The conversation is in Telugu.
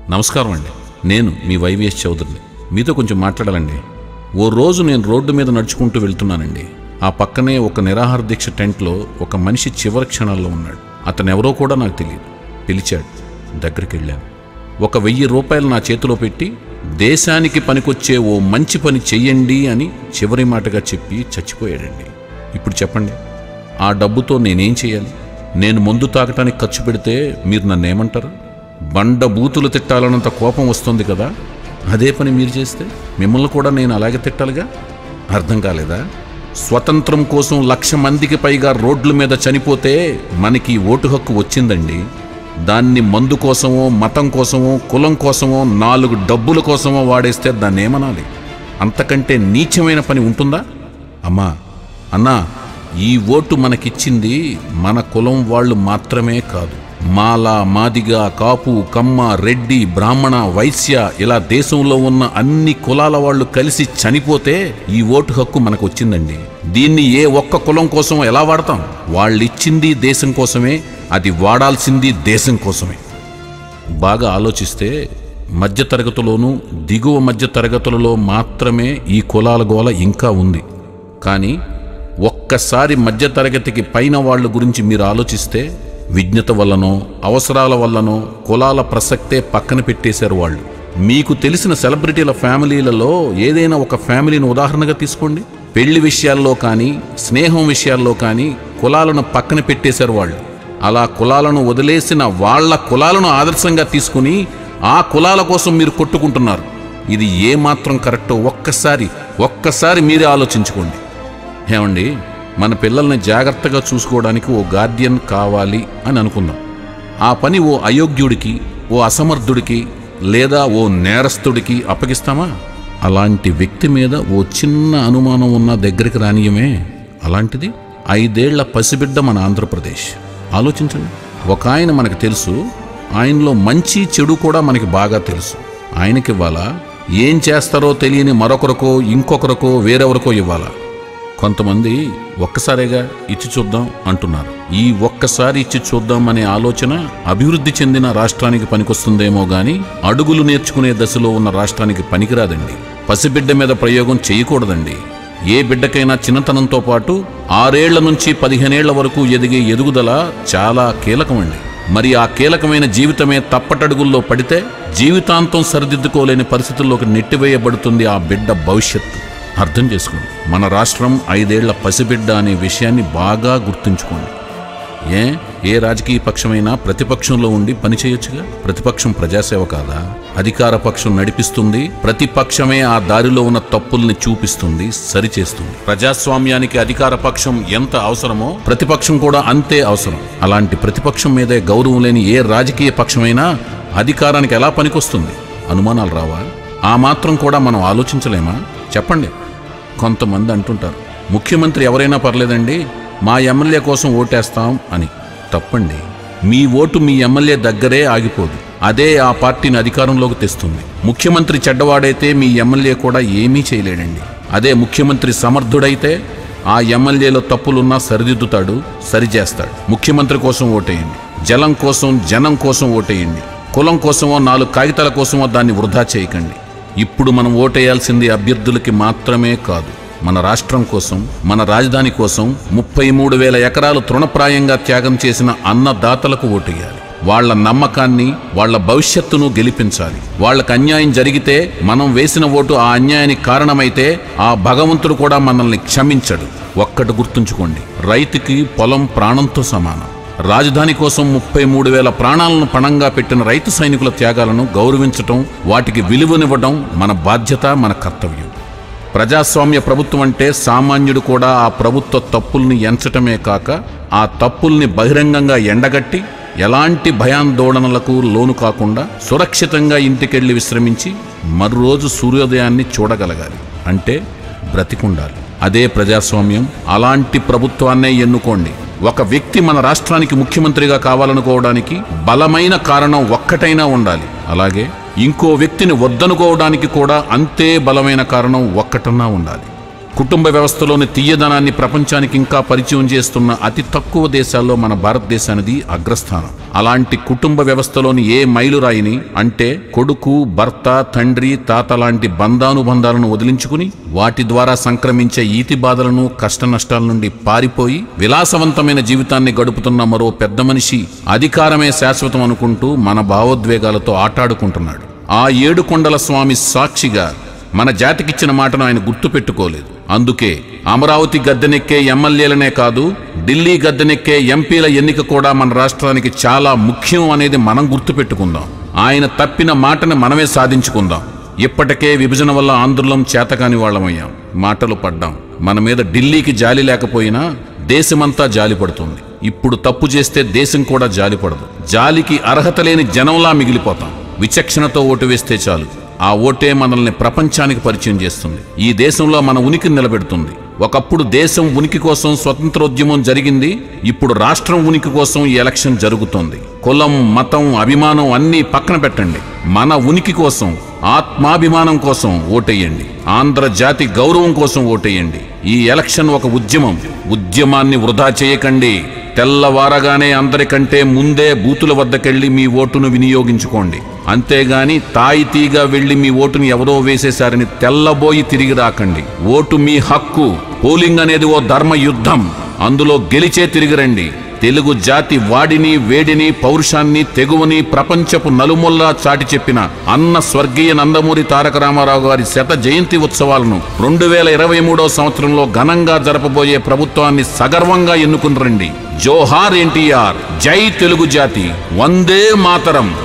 నమస్కారం అండి నేను మీ వైవిఎస్ చౌదరిని మీతో కొంచెం మాట్లాడాలండి ఓ రోజు నేను రోడ్డు మీద నడుచుకుంటూ వెళ్తున్నానండి ఆ పక్కనే ఒక నిరాహార దీక్ష టెంట్లో ఒక మనిషి చివరి క్షణాల్లో ఉన్నాడు అతను ఎవరో కూడా నాకు తెలియదు పిలిచాడు దగ్గరికి వెళ్ళాను ఒక వెయ్యి రూపాయలు నా చేతిలో పెట్టి దేశానికి పనికొచ్చే ఓ మంచి పని చెయ్యండి అని చివరి మాటగా చెప్పి చచ్చిపోయాడండి ఇప్పుడు చెప్పండి ఆ డబ్బుతో నేనేం చేయాలి నేను మందు తాగటానికి ఖర్చు పెడితే మీరు నన్ను ఏమంటారు బండ బూతులు తిట్టాలన్నంత కోపం వస్తుంది కదా అదే పని మీరు చేస్తే మిమ్మల్ని కూడా నేను అలాగే తిట్టాలిగా అర్థం కాలేదా స్వతంత్రం కోసం లక్ష మందికి పైగా రోడ్ల మీద చనిపోతే మనకి ఓటు హక్కు వచ్చిందండి దాన్ని మందు కోసమో మతం కోసమో కులం కోసమో నాలుగు డబ్బుల కోసమో వాడేస్తే దాన్ని ఏమనాలి అంతకంటే నీచమైన పని ఉంటుందా అమ్మా అన్నా ఈ ఓటు మనకిచ్చింది మన కులం వాళ్ళు మాత్రమే కాదు మాల మాదిగ కాపు కమ్మ రెడ్డి బ్రాహ్మణ వైశ్య ఇలా దేశంలో ఉన్న అన్ని కులాల వాళ్ళు కలిసి చనిపోతే ఈ ఓటు హక్కు మనకు వచ్చిందండి దీన్ని ఏ ఒక్క కులం కోసం ఎలా వాడతాం వాళ్ళిచ్చింది దేశం కోసమే అది వాడాల్సింది దేశం కోసమే బాగా ఆలోచిస్తే మధ్య తరగతిలోనూ దిగువ మధ్య తరగతులలో మాత్రమే ఈ కులాల గోల ఇంకా ఉంది కానీ ఒక్కసారి మధ్య తరగతికి పైన వాళ్ళ గురించి మీరు ఆలోచిస్తే విజ్ఞత వల్లనో అవసరాల వల్లనో కులాల ప్రసక్తే పక్కన పెట్టేశారు వాళ్ళు మీకు తెలిసిన సెలబ్రిటీల ఫ్యామిలీలలో ఏదైనా ఒక ఫ్యామిలీని ఉదాహరణగా తీసుకోండి పెళ్లి విషయాల్లో కానీ స్నేహం విషయాల్లో కానీ కులాలను పక్కన పెట్టేశారు వాళ్ళు అలా కులాలను వదిలేసిన వాళ్ళ కులాలను ఆదర్శంగా తీసుకుని ఆ కులాల కోసం మీరు కొట్టుకుంటున్నారు ఇది ఏమాత్రం కరెక్టో ఒక్కసారి ఒక్కసారి మీరే ఆలోచించుకోండి ఏమండి మన పిల్లల్ని జాగ్రత్తగా చూసుకోవడానికి ఓ గార్డియన్ కావాలి అని అనుకుందాం ఆ పని ఓ అయోగ్యుడికి ఓ అసమర్థుడికి లేదా ఓ నేరస్తుడికి అప్పగిస్తామా అలాంటి వ్యక్తి మీద ఓ చిన్న అనుమానం ఉన్న దగ్గరికి రానియమే అలాంటిది ఐదేళ్ల పసిబిడ్డ మన ఆంధ్రప్రదేశ్ ఆలోచించండి ఒక ఆయన మనకు తెలుసు ఆయనలో మంచి చెడు కూడా మనకి బాగా తెలుసు ఆయనకి ఇవ్వాలా ఏం చేస్తారో తెలియని మరొకరికో ఇంకొకరికో వేరెవరికో ఇవ్వాలా కొంతమంది ఒక్కసారిగా ఇచ్చి చూద్దాం అంటున్నారు ఈ ఒక్కసారి ఇచ్చి చూద్దాం అనే ఆలోచన అభివృద్ధి చెందిన రాష్ట్రానికి పనికొస్తుందేమో గాని అడుగులు నేర్చుకునే దశలో ఉన్న రాష్ట్రానికి పనికిరాదండి పసిబిడ్డ మీద ప్రయోగం చేయకూడదండి ఏ బిడ్డకైనా చిన్నతనంతో పాటు ఆరేళ్ల నుంచి పదిహేనేళ్ల వరకు ఎదిగే ఎదుగుదల చాలా కీలకమండి మరి ఆ కీలకమైన జీవితమే తప్పటడుగుల్లో పడితే జీవితాంతం సరిదిద్దుకోలేని పరిస్థితుల్లోకి నెట్టివేయబడుతుంది ఆ బిడ్డ భవిష్యత్తు అర్థం చేసుకోండి మన రాష్ట్రం ఐదేళ్ల పసిబిడ్డ అనే విషయాన్ని బాగా గుర్తుంచుకోండి ఏ ఏ రాజకీయ పక్షమైనా ప్రతిపక్షంలో ఉండి పని చేయొచ్చుగా ప్రతిపక్షం ప్రజాసేవ కాదా అధికార పక్షం నడిపిస్తుంది ప్రతిపక్షమే ఆ దారిలో ఉన్న తప్పుల్ని చూపిస్తుంది సరిచేస్తుంది ప్రజాస్వామ్యానికి అధికార పక్షం ఎంత అవసరమో ప్రతిపక్షం కూడా అంతే అవసరం అలాంటి ప్రతిపక్షం మీదే గౌరవం లేని ఏ రాజకీయ పక్షమైనా అధికారానికి ఎలా పనికొస్తుంది అనుమానాలు రావా ఆ మాత్రం కూడా మనం ఆలోచించలేమా చెప్పండి కొంతమంది అంటుంటారు ముఖ్యమంత్రి ఎవరైనా పర్లేదండి మా ఎమ్మెల్యే కోసం ఓటేస్తాం అని తప్పండి మీ ఓటు మీ ఎమ్మెల్యే దగ్గరే ఆగిపోదు అదే ఆ పార్టీని అధికారంలోకి తెస్తుంది ముఖ్యమంత్రి చెడ్డవాడైతే మీ ఎమ్మెల్యే కూడా ఏమీ చేయలేడండి అదే ముఖ్యమంత్రి సమర్థుడైతే ఆ ఎమ్మెల్యేలో తప్పులున్నా సరిదిద్దుతాడు సరిచేస్తాడు ముఖ్యమంత్రి కోసం ఓటేయండి జలం కోసం జనం కోసం ఓటేయండి కులం కోసమో నాలుగు కాగితాల కోసమో దాన్ని వృధా చేయకండి ఇప్పుడు మనం ఓటేయాల్సింది అభ్యర్థులకి మాత్రమే కాదు మన రాష్ట్రం కోసం మన రాజధాని కోసం ముప్పై మూడు వేల ఎకరాలు తృణప్రాయంగా త్యాగం చేసిన అన్నదాతలకు ఓటేయాలి వాళ్ళ నమ్మకాన్ని వాళ్ళ భవిష్యత్తును గెలిపించాలి వాళ్ళకి అన్యాయం జరిగితే మనం వేసిన ఓటు ఆ అన్యాయానికి కారణమైతే ఆ భగవంతుడు కూడా మనల్ని క్షమించడు ఒక్కటి గుర్తుంచుకోండి రైతుకి పొలం ప్రాణంతో సమానం రాజధాని కోసం ముప్పై మూడు వేల ప్రాణాలను పణంగా పెట్టిన రైతు సైనికుల త్యాగాలను గౌరవించటం వాటికి విలువనివ్వడం మన బాధ్యత మన కర్తవ్యం ప్రజాస్వామ్య ప్రభుత్వం అంటే సామాన్యుడు కూడా ఆ ప్రభుత్వ తప్పుల్ని ఎంచటమే కాక ఆ తప్పుల్ని బహిరంగంగా ఎండగట్టి ఎలాంటి భయాందోళనలకు లోను కాకుండా సురక్షితంగా ఇంటికెళ్ళి విశ్రమించి మరోజు సూర్యోదయాన్ని చూడగలగాలి అంటే బ్రతికుండాలి అదే ప్రజాస్వామ్యం అలాంటి ప్రభుత్వాన్నే ఎన్నుకోండి ఒక వ్యక్తి మన రాష్ట్రానికి ముఖ్యమంత్రిగా కావాలనుకోవడానికి బలమైన కారణం ఒక్కటైనా ఉండాలి అలాగే ఇంకో వ్యక్తిని వద్దనుకోవడానికి కూడా అంతే బలమైన కారణం ఒక్కటన్నా ఉండాలి కుటుంబ వ్యవస్థలోని తీయదనాన్ని ప్రపంచానికి ఇంకా పరిచయం చేస్తున్న అతి తక్కువ దేశాల్లో మన భారతదేశానిది అగ్రస్థానం అలాంటి కుటుంబ వ్యవస్థలోని ఏ మైలురాయిని అంటే కొడుకు భర్త తండ్రి తాత లాంటి బంధానుబంధాలను వదిలించుకుని వాటి ద్వారా సంక్రమించే ఈతి బాధలను కష్ట నష్టాల నుండి పారిపోయి విలాసవంతమైన జీవితాన్ని గడుపుతున్న మరో పెద్ద మనిషి అధికారమే శాశ్వతం అనుకుంటూ మన భావోద్వేగాలతో ఆటాడుకుంటున్నాడు ఆ ఏడుకొండల స్వామి సాక్షిగా మన జాతికిచ్చిన మాటను ఆయన గుర్తుపెట్టుకోలేదు అందుకే అమరావతి గద్దెనెక్కే ఎమ్మెల్యేలనే కాదు ఢిల్లీ గద్దెనెక్కే ఎంపీల ఎన్నిక కూడా మన రాష్ట్రానికి చాలా ముఖ్యం అనేది మనం గుర్తుపెట్టుకుందాం ఆయన తప్పిన మాటను మనమే సాధించుకుందాం ఇప్పటికే విభజన వల్ల ఆందోళన చేతకాని వాళ్ళమయ్యాం మాటలు పడ్డాం మన మీద ఢిల్లీకి జాలి లేకపోయినా దేశమంతా జాలి పడుతుంది ఇప్పుడు తప్పు చేస్తే దేశం కూడా జాలి పడదు జాలికి అర్హత లేని జనంలా మిగిలిపోతాం విచక్షణతో ఓటు వేస్తే చాలు ఆ ఓటే మనల్ని ప్రపంచానికి పరిచయం చేస్తుంది ఈ దేశంలో మన ఉనికిని నిలబెడుతుంది ఒకప్పుడు దేశం ఉనికి కోసం స్వతంత్రోద్యమం జరిగింది ఇప్పుడు రాష్ట్రం ఉనికి కోసం ఈ ఎలక్షన్ జరుగుతోంది కులం మతం అభిమానం అన్నీ పక్కన పెట్టండి మన ఉనికి కోసం ఆత్మాభిమానం కోసం ఓటేయండి ఆంధ్ర జాతి గౌరవం కోసం ఓటేయండి ఈ ఎలక్షన్ ఒక ఉద్యమం ఉద్యమాన్ని వృధా చేయకండి తెల్లవారగానే అందరికంటే ముందే బూతుల వద్దకెళ్ళి మీ ఓటును వినియోగించుకోండి అంతేగాని తాయితీగా వెళ్లి మీ ఓటుని ఎవరో వేసేశారని తెల్లబోయి తిరిగి రాకండి ఓటు మీ హక్కు పోలింగ్ అనేది ఓ ధర్మ యుద్ధం అందులో గెలిచే తిరిగి రండి తెలుగు జాతి వాడిని వేడిని పౌరుషాన్ని తెగువని ప్రపంచపు నలుమొల్లా చాటి చెప్పిన అన్న స్వర్గీయ నందమూరి తారక రామారావు గారి శత జయంతి ఉత్సవాలను రెండు వేల ఇరవై మూడో సంవత్సరంలో ఘనంగా జరపబోయే ప్రభుత్వాన్ని సగర్వంగా ఎన్నుకుని రండి జోహార్ ఎన్టీఆర్ జై తెలుగు జాతి వందే మాతరం